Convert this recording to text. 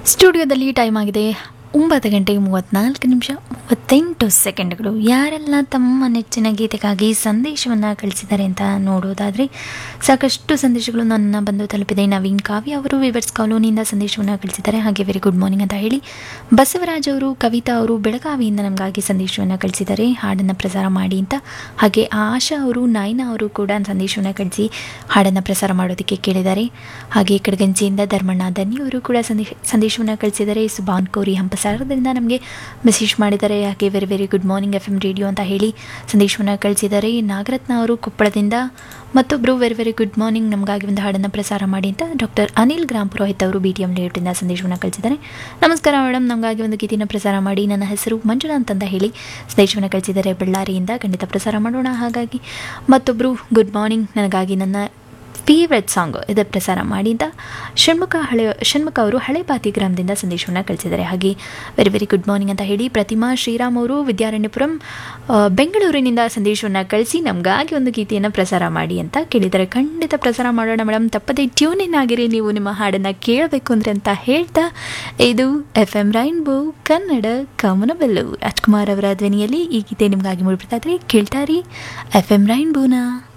ಸ್ಟುಡಿಯೋದಲ್ಲಿ ಟೈಮ್ ಆಗಿದೆ ಒಂಬತ್ತು ಗಂಟೆ ಮೂವತ್ತ್ನಾಲ್ಕು ನಿಮಿಷ ಮೂವತ್ತೆಂಟು ಸೆಕೆಂಡ್ಗಳು ಯಾರೆಲ್ಲ ತಮ್ಮ ನೆಚ್ಚಿನ ಗೀತೆಗಾಗಿ ಸಂದೇಶವನ್ನು ಕಳಿಸಿದ್ದಾರೆ ಅಂತ ನೋಡೋದಾದರೆ ಸಾಕಷ್ಟು ಸಂದೇಶಗಳು ನನ್ನ ಬಂದು ತಲುಪಿದೆ ನವೀನ್ ಕಾವ್ಯ ಅವರು ವಿವರ್ಸ್ ಕಾಲೋನಿಯಿಂದ ಸಂದೇಶವನ್ನು ಕಳಿಸಿದ್ದಾರೆ ಹಾಗೆ ವೆರಿ ಗುಡ್ ಮಾರ್ನಿಂಗ್ ಅಂತ ಹೇಳಿ ಬಸವರಾಜ್ ಅವರು ಕವಿತಾ ಅವರು ಬೆಳಗಾವಿಯಿಂದ ನಮಗಾಗಿ ಸಂದೇಶವನ್ನು ಕಳಿಸಿದ್ದಾರೆ ಹಾಡನ್ನು ಪ್ರಸಾರ ಮಾಡಿ ಅಂತ ಹಾಗೆ ಆಶಾ ಅವರು ನಾಯ್ನಾ ಅವರು ಕೂಡ ಸಂದೇಶವನ್ನು ಕಳಿಸಿ ಹಾಡನ್ನು ಪ್ರಸಾರ ಮಾಡೋದಕ್ಕೆ ಕೇಳಿದ್ದಾರೆ ಹಾಗೆ ಕಡಗಂಜಿಯಿಂದ ಧರ್ಮಣ್ಣ ದನ್ನಿ ಅವರು ಕೂಡ ಸಂದೇಶ ಸಂದೇಶವನ್ನು ಕಳಿಸಿದ್ದಾರೆ ಸುಬಾನ್ ಕೋರಿ ಹಂಪಸಾರದಿಂದ ನಮಗೆ ಮೆಸೇಜ್ ಮಾಡಿದ್ದಾರೆ ಹಾಗೆ very very good morning F M radio ಅಂತ ಹೇಳಿ ಸಂದೇಶವನ್ನು ಕಳಿಸಿದ್ದಾರೆ ನಾಗರತ್ನ ಅವರು ಕೊಪ್ಪಳದಿಂದ ಮತ್ತೊಬ್ಬರು ವೆರಿ ವೆರಿ ಗುಡ್ ಮಾರ್ನಿಂಗ್ ನಮಗಾಗಿ ಒಂದು ಹಾಡನ್ನು ಪ್ರಸಾರ ಮಾಡಿ ಅಂತ ಡಾಕ್ಟರ್ ಅನಿಲ್ ಗ್ರಾಮ್ ಪುರೋಹಿತ್ ಅವರು ಬಿ ಟಿ ಎಂ ಲೇಔಟಿಂದ ಸಂದೇಶವನ್ನು ಕಳಿಸಿದ್ದಾರೆ ನಮಸ್ಕಾರ ಮೇಡಮ್ ನಮಗಾಗಿ ಒಂದು ಗೀತೆನ ಪ್ರಸಾರ ಮಾಡಿ ನನ್ನ ಹೆಸರು ಮಂಜುನಾಥ್ ಅಂತ ಹೇಳಿ ಸಂದೇಶವನ್ನು ಕಳಿಸಿದ್ದಾರೆ ಬಳ್ಳಾರಿಯಿಂದ ಖಂಡಿತ ಪ್ರಸಾರ ಮಾಡೋಣ ಹಾಗಾಗಿ ಮತ್ತೊಬ್ಬರು ಗುಡ್ ಮಾರ್ನಿಂಗ್ ನನಗಾಗಿ ನನ್ನ ಫೇವ್ರೆಟ್ ಸಾಂಗ್ ಇದು ಪ್ರಸಾರ ಮಾಡಿ ಅಂತ ಷಣ್ಮುಖ ಹಳೆ ಷಣ್ಮುಖ ಅವರು ಹಳೆಪಾತಿ ಗ್ರಾಮದಿಂದ ಸಂದೇಶವನ್ನು ಕಳಿಸಿದ್ದಾರೆ ಹಾಗೆ ವೆರಿ ವೆರಿ ಗುಡ್ ಮಾರ್ನಿಂಗ್ ಅಂತ ಹೇಳಿ ಪ್ರತಿಮಾ ಶ್ರೀರಾಮ್ ಅವರು ವಿದ್ಯಾರಣ್ಯಪುರಂ ಆ, ಬೆಂಗಳೂರಿನಿಂದ ಸಂದೇಶವನ್ನು ಕಳಿಸಿ ನಮಗಾಗಿ ಒಂದು ಗೀತೆಯನ್ನು ಪ್ರಸಾರ ಮಾಡಿ ಅಂತ ಕೇಳಿದ್ದಾರೆ ಖಂಡಿತ ಪ್ರಸಾರ ಮಾಡೋಣ ಮೇಡಮ್ ತಪ್ಪದೇ ಟ್ಯೂನ್ ಇನ್ ಆಗಿರಿ ನೀವು ನಿಮ್ಮ ಹಾಡನ್ನು ಕೇಳಬೇಕು ಅಂದರೆ ಅಂತ ಹೇಳ್ತಾ ಇದು F M rainbow Kannada Kamanabillu Rajkumar ಅವರ ಧ್ವನಿಯಲ್ಲಿ ಈ ಗೀತೆ ನಿಮಗಾಗಿ ಮೂಡಿಬಿಡ್ತಾ ಇದ್ರೆ ಕೇಳ್ತಾರಿ ಎಫ್ ಎಂ ರೈನ್ಬೋನಾ